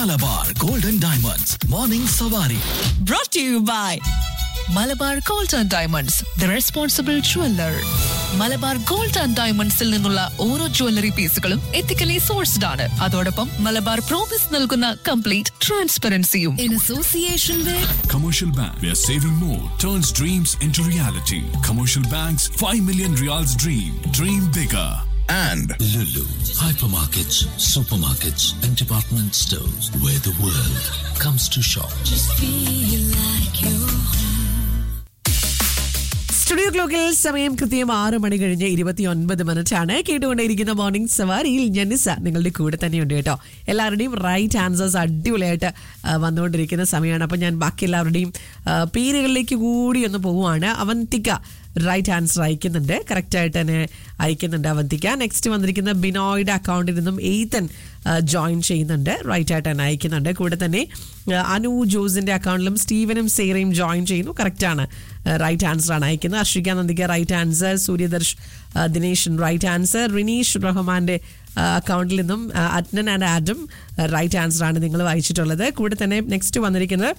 Malabar golden diamonds morning സവാരി brought to you by Malabar gold and diamonds the responsible jeweller Malabar gold and ഡയമണ്ട്സിൽ നിന്നുള്ള ഓരോ jewellery പീസുകളും ethically sourced ആണ് അതോടൊപ്പം മലബാർ പ്രോമിസ് നൽകുന്ന കംപ്ലീറ്റ് ട്രാൻസ്പെറൻസിയും in association with Commercial Bank, where saving more turns dreams into reality. Commercial Bank's 5 million reals dream. Dream bigger. and Lulu, hypermarkets, supermarkets, and department stores where the world comes to shop. Studio ക്ലോക്കിൽ സമയം കൃത്യം ആറ് മണി കഴിഞ്ഞ് ഇരുപത്തി ഒൻപത് minute ആണ് കേട്ടുകൊണ്ടേയിരിക്കുന്ന morning സവാരിയിൽ Janisa നിങ്ങളുടെ കൂടെ തന്നെയുണ്ട് കേട്ടോ എല്ലാവരുടെയും റൈറ്റ് ആൻസേഴ്സ് അടിപൊളിയായിട്ട് ആ, വന്നുകൊണ്ടിരിക്കുന്ന സമയമാണ് അപ്പം ഞാൻ ബാക്കി എല്ലാവരുടെയും ആ, പേരുകളിലേക്ക് കൂടി ഒന്ന് പോവുകയാണ് അവന്തിക റൈറ്റ് ആൻസർ അയക്കുന്നുണ്ട് കറക്റ്റായിട്ട് തന്നെ അയക്കുന്നുണ്ട് അവന്തിക നെക്സ്റ്റ് വന്നിരിക്കുന്ന ബിനോയുടെ അക്കൗണ്ടിൽ നിന്നും എയ്തൻ ജോയിൻ ചെയ്യുന്നുണ്ട് റൈറ്റ് ആയിട്ട് തന്നെ അയക്കുന്നുണ്ട് കൂടെ തന്നെ ആ, അനു ജോസിന്റെ അക്കൗണ്ടിലും സ്റ്റീവനും സേറയും ജോയിൻ ചെയ്യുന്നു കറക്റ്റാണ് റൈറ്റ് ആൻസർ ആണ് അയക്കുന്നത് അർഷിക നന്ദിക റൈറ്റ് ആൻസർ സൂര്യദർശ് ആ, ദിനേശൻ റൈറ്റ് ആൻസർ റിനീഷ് റഹ്മാന്റെ ആ, അക്കൗണ്ടിൽ നിന്നും ആ, Adnan and Adam right answer ആണ് നിങ്ങൾ വായിച്ചിട്ടുള്ളത് കൂടെ തന്നെ നെക്സ്റ്റ് വന്നിരിക്കുന്നത്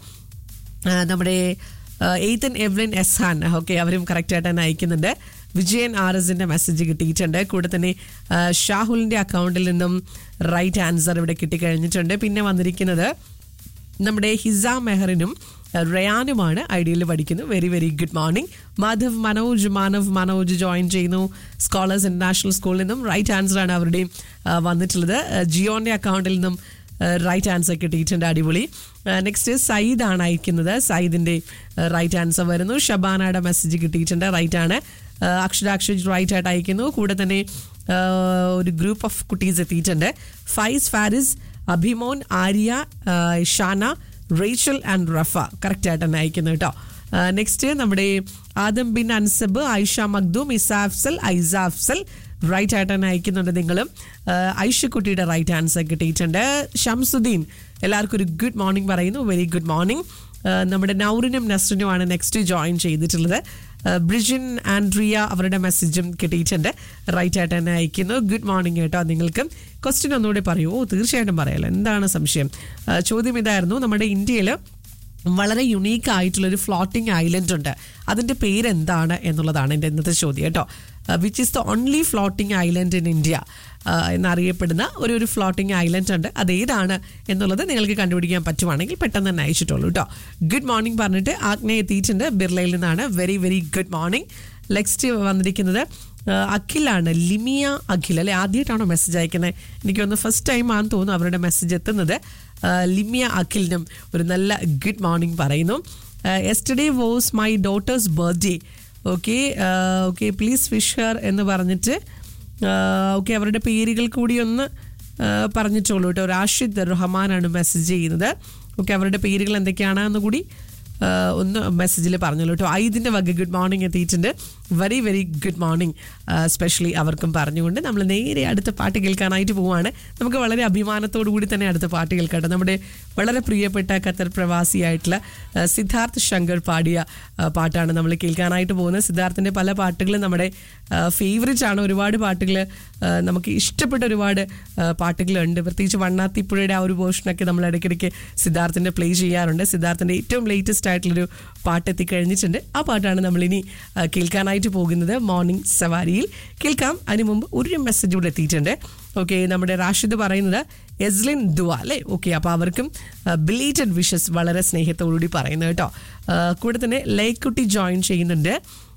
ആ, നമ്മുടെ Ethan Evelyn Eshan okay അവരും കറക്റ്റായിട്ട് തന്നെ അയക്കുന്നുണ്ട് വിജയൻ ആർ എസിന്റെ മെസ്സേജ് കിട്ടിയിട്ടുണ്ട് കൂടെ തന്നെ ആ, ഷാഹുലിന്റെ അക്കൗണ്ടിൽ നിന്നും റൈറ്റ് ആൻസർ ഇവിടെ കിട്ടിക്കഴിഞ്ഞിട്ടുണ്ട് പിന്നെ വന്നിരിക്കുന്നത് നമ്മുടെ ഹിസ മെഹറിനും ആ, റയാനുമാണ് ഐഡിയയിൽ പഠിക്കുന്നു very very good morning Madhav Manoj Manav Manoj join ചെയ്യുന്നു സ്കോളേഴ്സ് ഇന്റർനാഷണൽ സ്കൂളിൽ നിന്നും റൈറ്റ് ആൻസർ ആണ് അവരുടെയും ആ, വന്നിട്ടുള്ളത് ആ, ജിയോന്റെ അക്കൗണ്ടിൽ നിന്നും റൈറ്റ് ആൻസർ കിട്ടിയിട്ടുണ്ട് അടിപൊളി നെക്സ്റ്റ് സയ്യിദ് ആണ് അയക്കുന്നത് സയ്യിദിന്റെ റൈറ്റ് ആൻസർ വരുന്നു ഷബാനയുടെ മെസ്സേജ് കിട്ടിയിട്ടുണ്ട് റൈറ്റ് ആണ് ആ, അക്ഷരാക്ഷ റൈറ്റ് ആയിട്ട് അയക്കുന്നു കൂടെ തന്നെ ആ, ഒരു ഗ്രൂപ്പ് ഓഫ് കുട്ടീസ് എത്തിയിട്ടുണ്ട് ഫൈസ് ഫാരിസ് അഭിമോൻ ആര്യ ആ, Shana Rachel and Rafa correct ആയിട്ട് തന്നെ അയക്കുന്നു കേട്ടോ നെക്സ്റ്റ് നമ്മുടെ Adam bin Ansab Aisha Makhdoom Isa Afsal Aisa Afsal right ആയിട്ട് തന്നെ അയക്കുന്നുണ്ട് നിങ്ങളും ആ, ഐഷക്കുട്ടിയുടെ റൈറ്റ് ആൻസർ കിട്ടിയിട്ടുണ്ട് ഷംസുദ്ദീൻ എല്ലാവർക്കും ഒരു ഗുഡ് മോർണിംഗ് പറയുന്നു വെരി ഗുഡ് മോർണിംഗ് നമ്മുടെ നൗറിനും നസ്റിനുമാണ് നെക്സ്റ്റ് ജോയിൻ ചെയ്തിട്ടുള്ളത് ആ, ബ്രിജിൻ ആൻഡ്രിയ അവരുടെ മെസ്സേജും കിട്ടിയിട്ടുണ്ട് റൈറ്റ് ആയിട്ട് തന്നെ അയക്കുന്നു ഗുഡ് മോർണിംഗ് കേട്ടോ നിങ്ങൾക്ക് ക്വസ്റ്റ്യൻ ഒന്നുകൂടി പറയൂ ഓ തീർച്ചയായിട്ടും പറയാലോ എന്താണ് സംശയം ആ, ചോദ്യം ഇതായിരുന്നു നമ്മുടെ ഇന്ത്യയിൽ വളരെ യുണീക്ക് ആയിട്ടുള്ള ഒരു ഫ്ലോട്ടിംഗ് ഐലൻഡ് ഉണ്ട് അതിന്റെ പേര് എന്താണ് എന്നുള്ളതാണ് എൻ്റെ ഇന്നത്തെ ചോദ്യം കേട്ടോ which is the only floating island in India എന്നറിയപ്പെടുന്ന ഒരു ഒരു ഫ്ലോട്ടിംഗ് ഐലൻഡ് ഉണ്ട് അത് ഏതാണ് എന്നുള്ളത് നിങ്ങൾക്ക് കണ്ടുപിടിക്കാൻ പറ്റുവാണെങ്കിൽ പെട്ടെന്ന് തന്നെ അയച്ചിട്ടുള്ളൂ കേട്ടോ ഗുഡ് മോർണിംഗ് പറഞ്ഞിട്ട് ആഗ്നേ എത്തിയിട്ടുണ്ട് ബിർളയിൽ നിന്നാണ് very very good morning next വന്നിരിക്കുന്നത് ആ, അഖിലാണ് ലിമിയ അഖിൽ അല്ലെ ആദ്യമായിട്ടാണോ മെസ്സേജ് അയക്കുന്നത് എനിക്ക് തോന്നുന്നു ഫസ്റ്റ് ടൈം ആണെന്ന് തോന്നുന്നു അവരുടെ മെസ്സേജ് എത്തുന്നത് ആ, ലിമിയ അഖിലിനും ഒരു നല്ല ഗുഡ് മോർണിംഗ് പറയുന്നു yesterday was my daughter's birthday okay okay please wish her എന്ന് പറഞ്ഞിട്ട് ഓക്കെ അവരുടെ പേരുകൾ കൂടി ഒന്ന് ആ, പറഞ്ഞിട്ടുള്ളൂ കേട്ടോ റാഷിദ് റഹ്മാനാണ് മെസ്സേജ് ചെയ്യുന്നത് ഓക്കെ അവരുടെ പേരുകൾ എന്തൊക്കെയാണെന്ന് കൂടി ആ, ഒന്ന് മെസ്സേജിൽ പറഞ്ഞല്ലോ കേട്ടോ ഐദിൻ്റെ വക ഗുഡ് മോർണിംഗ് എത്തിയിട്ടുണ്ട് very very good morning specially അവർക്കും പറഞ്ഞുകൊണ്ട് നമ്മൾ നേരെ അടുത്ത പാട്ട് കേൾക്കാനായിട്ട് പോവുകയാണ് നമുക്ക് വളരെ അഭിമാനത്തോടു കൂടി തന്നെ അടുത്ത പാട്ട് കേൾക്കട്ടെ നമ്മുടെ വളരെ പ്രിയപ്പെട്ട ഖത്തർ പ്രവാസിയായിട്ടുള്ള ആ, സിദ്ധാർത്ഥ് ശങ്കർ പാടിയ ആ, പാട്ടാണ് നമ്മൾ കേൾക്കാനായിട്ട് പോകുന്നത് സിദ്ധാർത്ഥിൻ്റെ പല പാട്ടുകളും നമ്മുടെ ഫേവറേറ്റ് ആണ് ഒരുപാട് പാട്ടുകൾ നമുക്ക് ഇഷ്ടപ്പെട്ട ഒരുപാട് ആ, പാട്ടുകളുണ്ട് പ്രത്യേകിച്ച് വണ്ണാത്തിപ്പുഴയുടെ ആ ഒരു വേർഷനൊക്കെ നമ്മൾ ഇടയ്ക്കിടയ്ക്ക് സിദ്ധാർത്ഥിൻ്റെ പ്ലേ ചെയ്യാറുണ്ട് സിദ്ധാർത്ഥിൻ്റെ ഏറ്റവും ലേറ്റസ്റ്റ് ആയിട്ടുള്ളൊരു പാട്ട് എത്തിക്കഴിഞ്ഞിട്ടുണ്ട് ആ പാട്ടാണ് നമ്മളിനി ആ, കേൾക്കാനായിട്ട് പോകുന്നത് മോർണിംഗ് സവാരിയിൽ കേൾക്കാം അതിന് മുമ്പ് ഒരു മെസ്സേജ് കൂടെ എത്തിയിട്ടുണ്ട് ഓക്കെ നമ്മുടെ റാഷിദ് പറയുന്നത് എസ്ലിൻ ദുവ അല്ലേ ഓക്കെ അപ്പോൾ അവർക്കും ബിലീറ്റഡ് വിഷസ് വളരെ സ്നേഹത്തോടുകൂടി പറയുന്നു കേട്ടോ ആ, കൂടെ തന്നെ ലൈക്കുട്ടി ജോയിൻ ചെയ്യുന്നുണ്ട്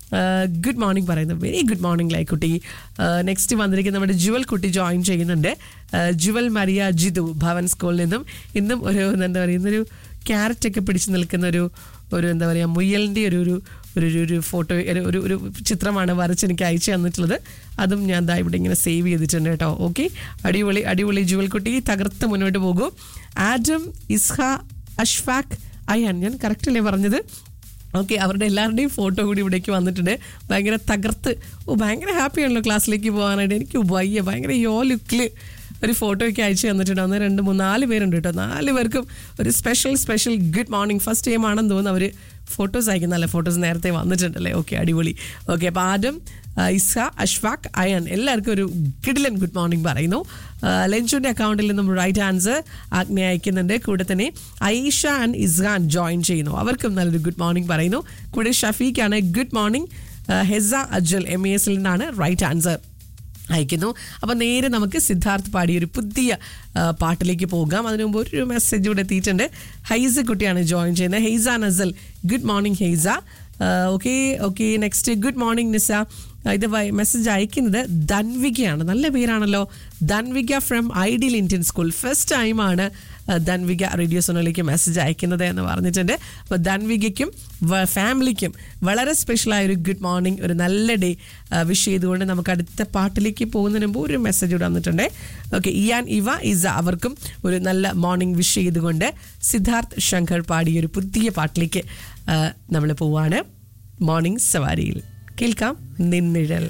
ഗുഡ് മോർണിംഗ് പറയുന്നത് very good morning Laikutty next വന്നിരിക്കുന്ന നമ്മുടെ ജുവൽ കുട്ടി ജോയിൻ ചെയ്യുന്നുണ്ട് ആ, ജുവൽ മരിയ ജിതു ഭവൻ സ്കൂളിൽ നിന്നും ഇന്നും ഒരു എന്താ പറയുന്ന ഒരു ക്യാരറ്റ് ഒക്കെ പിടിച്ച് നിൽക്കുന്ന ഒരു ഒരു എന്താ പറയുക മുയലിൻ്റെ ഒരു ഒരു ഒരു ഒരു- ഒരു ഫോട്ടോ ഒരു ഒരു ഒരു ചിത്രമാണ് വരച്ച് എനിക്ക് അയച്ചു തന്നിട്ടുള്ളത് അതും ഞാൻ ദാ ഇവിടെ ഇങ്ങനെ സേവ് ചെയ്തിട്ടുണ്ട് കേട്ടോ ഓക്കെ അടിപൊളി അടിപൊളി ജുവൽ കുട്ടി തകർത്ത് മുന്നോട്ട് പോകും ആഡം ഇസ്ഹ അഷ്ഫാഖ് അയ്യാൻ ഞാൻ കറക്റ്റ് അല്ലേ പറഞ്ഞത് ഓക്കെ അവരുടെ എല്ലാവരുടെയും ഫോട്ടോ കൂടി ഇവിടേക്ക് വന്നിട്ടുണ്ട് ഭയങ്കര തകർത്ത് ഓ ഭയങ്കര ഹാപ്പിയാണല്ലോ ക്ലാസ്സിലേക്ക് പോകാനായിട്ട് എനിക്ക് വയ്യ ഭയങ്കര യോ ലുക്കിൽ ഒരു ഫോട്ടോ ഒക്കെ അയച്ചു തന്നിട്ടുണ്ട് ഒന്ന് രണ്ട് മൂന്ന് നാല് പേരുണ്ട് കേട്ടോ നാല് പേർക്കും ഒരു special special good morning first time ആണെന്ന് തോന്നുന്നു അവർ ഫോട്ടോസ് അയക്കുന്ന അല്ലേ ഫോട്ടോസ് നേരത്തെ വന്നിട്ടുണ്ടല്ലേ ഓക്കെ അടിപൊളി ഓക്കെ അപ്പോൾ ആദ്യം ആ, ഇസ അഷ്ഫാഖ് അയൻ എല്ലാവർക്കും ഒരു കിടിലൻ ഗുഡ് മോർണിംഗ് പറയുന്നു ആ, ലഞ്ചുവിന്റെ അക്കൗണ്ടിൽ നിന്നും റൈറ്റ് ആൻസർ ആജ്ഞ അയക്കുന്നുണ്ട് കൂടെ തന്നെ ഐഷ ആൻഡ് ഇസ്ഹാൻ ജോയിൻ ചെയ്യുന്നു അവർക്കും നല്ലൊരു ഗുഡ് മോർണിംഗ് പറയുന്നു കൂടെ ഷഫീഖാണ് good morning Hesa Ajwal M A എസിൽ നിന്നാണ് റൈറ്റ് ആൻസർ അയക്കുന്നു അപ്പം നേരെ നമുക്ക് സിദ്ധാർത്ഥ് പാടിയ ഒരു പുതിയ ആ, പാട്ടിലേക്ക് പോകാം അതിനു മുമ്പ് ഒരു മെസ്സേജ് കൂടെ എത്തിയിട്ടുണ്ട് ഹൈസ കുട്ടിയാണ് ജോയിൻ ചെയ്യുന്നത് Heysa Nasal good morning Heysa okay okay next good morning Nisa ഇത് മെസ്സേജ് അയക്കുന്നത് ധൻവികയാണ് നല്ല പേരാണല്ലോ Dhanvika from ideal Indian school first ടൈമാണ് ധൻവിക റേഡിയോ സോണിലേക്ക് മെസ്സേജ് അയക്കുന്നത് എന്ന് പറഞ്ഞിട്ടുണ്ട് അപ്പോൾ ധൻവികയ്ക്കും വ- ഫാമിലിക്കും വളരെ സ്പെഷ്യലായ ഒരു ഗുഡ് മോർണിംഗ് ഒരു നല്ല ഡേ വിഷ് ചെയ്തുകൊണ്ട് നമുക്ക് അടുത്ത പാട്ടിലേക്ക് പോകുന്നതിന് മുമ്പ് ഒരു മെസ്സേജ് ഇവിടെ വന്നിട്ടുണ്ട് ഓക്കെ ഇയാൻ ഇവ ഇസ അവർക്കും ഒരു നല്ല മോർണിംഗ് വിഷ് ചെയ്തുകൊണ്ട് സിദ്ധാർത്ഥ് ശങ്കർ പാടിയ ഒരു പുതിയ പാട്ടിലേക്ക് നമ്മൾ പോവാണ് മോർണിംഗ് സവാരിയിൽ കേൾക്കാം നിന്നിഴൽ